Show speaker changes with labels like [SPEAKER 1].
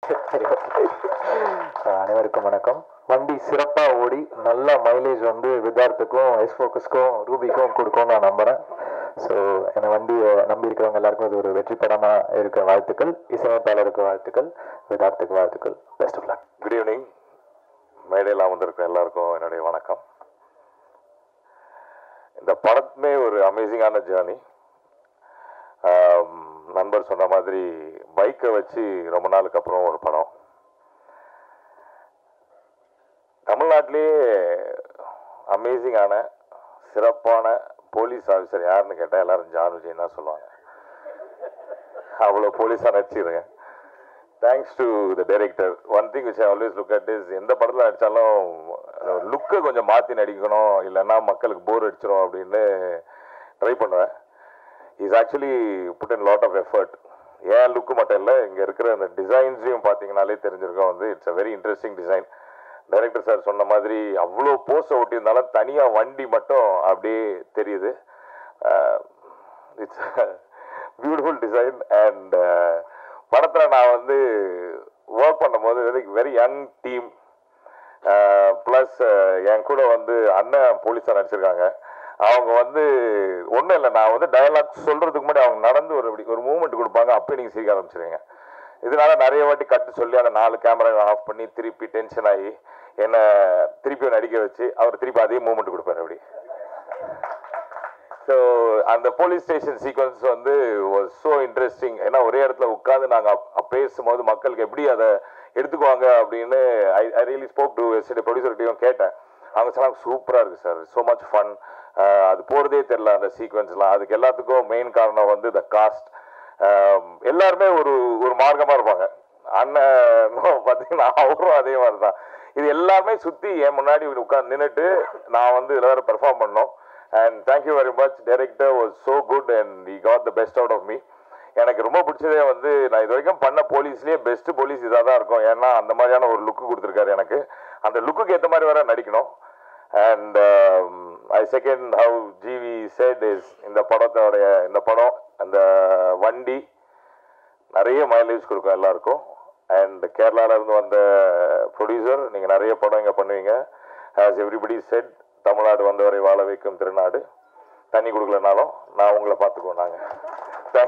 [SPEAKER 1] சரி okay. அஹ் அனைவருக்கும் வணக்கம் வண்டி சிறப்பாக ஓடி நல்ல மைலேஜ் வந்து வித்தார்த்துக்கும் எஸ் ஃபோக்கஸ்க்கும் ரூபிக்கும் கொடுக்கும்னு நான் நம்புகிறேன் ஸோ என்னை வண்டியை நம்பி இருக்கிறவங்க எல்லாருக்கும் இது ஒரு வெற்றி படமாக இருக்க வாழ்த்துக்கள் இசையமைப்பாளருக்கு வாழ்த்துக்கள் விதார்த்துக்கு வாழ்த்துக்கள் best of luck
[SPEAKER 2] good evening மேடையில் அமர்ந்திருக்கிற எல்லாருக்கும் என்னுடைய வணக்கம் இந்த படமே ஒரு அமேசிங்கான ஜேர்னி நண்பர் சொன்ன மாதிரி பைக்கை வச்சு ரொம்ப நாளுக்கு அப்புறம் ஒரு படம் தமிழ்நாட்டிலேயே அமேசிங்கான சிறப்பான போலீஸ் ஆஃபீஸர் யாருன்னு கேட்டால் எல்லாரும் ஜான் விஜய் தான் சொல்லுவாங்க அவ்வளோ போலீஸாக நடிச்சிருக்கேன் thanks to the director one thing which I always look at is எந்த படத்தில் நடித்தாலும் லுக்கை கொஞ்சம் மாற்றி நடிக்கணும் இல்லைன்னா மக்களுக்கு போர் அடிச்சிடும் அப்படின்னு ட்ரை பண்ணுவேன் is actually put in lot of effort ஏன் லுக்கு மட்டும் இல்லை இங்கே இருக்கிற அந்த டிசைன்ஸையும் பார்த்தீங்கனாலே தெரிஞ்சிருக்கோம் வந்து it's a very interesting design director sir சொன்ன மாதிரி அவ்வளோ போஸ்ட் ஓட்டியிருந்தாலும் தனியாக வண்டி மட்டும் அப்படியே தெரியுது இட்ஸ் பியூட்டிஃபுல் டிசைன் அண்ட் படத்தில் நான் வந்து ஒர்க் பண்ணும்போது very very young team plus என் கூட வந்து அண்ணன் போலீஸாக நடிச்சிருக்காங்க அவங்க வந்து ஒன்றும் இல்லை நான் வந்து டயலாக் சொல்கிறதுக்கு முன்னாடி அவங்க நடந்து ஒரு இப்படி ஒரு மூமெண்ட் கொடுப்பாங்க அப்போ நீங்கள் சிரிக்க ஆரம்பிச்சிருவீங்க இதனால நிறைய வாட்டி கட்டு சொல்லி அந்த நாலு கேமரா ஆஃப் பண்ணி திருப்பி டென்ஷன் ஆகி என்னை திருப்பி நடிக்க வச்சு அவர் திருப்பி அதே மூமெண்ட் கொடுப்பாரு அப்படி ஸோ அந்த போலீஸ் ஸ்டேஷன் சீக்வன்ஸ் வந்து வாஸ் ஸோ இன்ட்ரெஸ்டிங் ஏன்னா ஒரே இடத்துல உட்காந்து நாங்கள் பேசும்போது மக்களுக்கு எப்படி அதை எடுத்துக்குவாங்க அப்படின்னு I I really spoke to எஸ்டே ப்ரொடியூசர்கிட்டையும் கேட்டேன் அவங்க சொன்னாங்க சூப்பராக இருக்குது சார் ஸோ மச் ஃபன் அது போகிறதே தெரில அந்த சீக்வன்ஸ்லாம் அதுக்கு எல்லாத்துக்கும் மெயின் காரணம் வந்து த காஸ்ட் எல்லாருமே ஒரு ஒரு மார்க்கமாக இருப்பாங்க அண்ணன் பார்த்தீங்கன்னா அவரும் அதே மாதிரி தான் இது எல்லாமே சுற்றி என் முன்னாடி உட்காந்து நின்றுட்டு நான் வந்து இதில் வேறு பெர்ஃபார்ம் பண்ணோம் and thank you very much director was so good and he got the best out of me எனக்கு ரொம்ப பிடிச்சதே வந்து நான் இது வரைக்கும் பண்ண போலீஸ்லேயே பெஸ்ட் போலீஸ் இதாக தான் இருக்கும் ஏன்னா அந்த மாதிரியான ஒரு லுக்கு கொடுத்துருக்காரு எனக்கு அந்த லுக்குக்கு ஏற்ற மாதிரி வேற நடிக்கணும் and I second how GV set is இந்த படத்தோடைய இந்த படம் அந்த வண்டி நிறைய மைலேஜ் கொடுக்கும் எல்லாருக்கும் அண்ட் கேரளாவிலேருந்து வந்த ப்ரொடியூசர் நீங்கள் நிறைய படம் இங்கே பண்ணுவீங்க ஆஸ் எவ்ரிபடி செட் தமிழ்நாடு வந்தவரை வாழ வைக்கும் திருநாடு தண்ணி கொடுக்கலனாலும் நான் உங்களை பார்த்துக்குவோம் நாங்கள்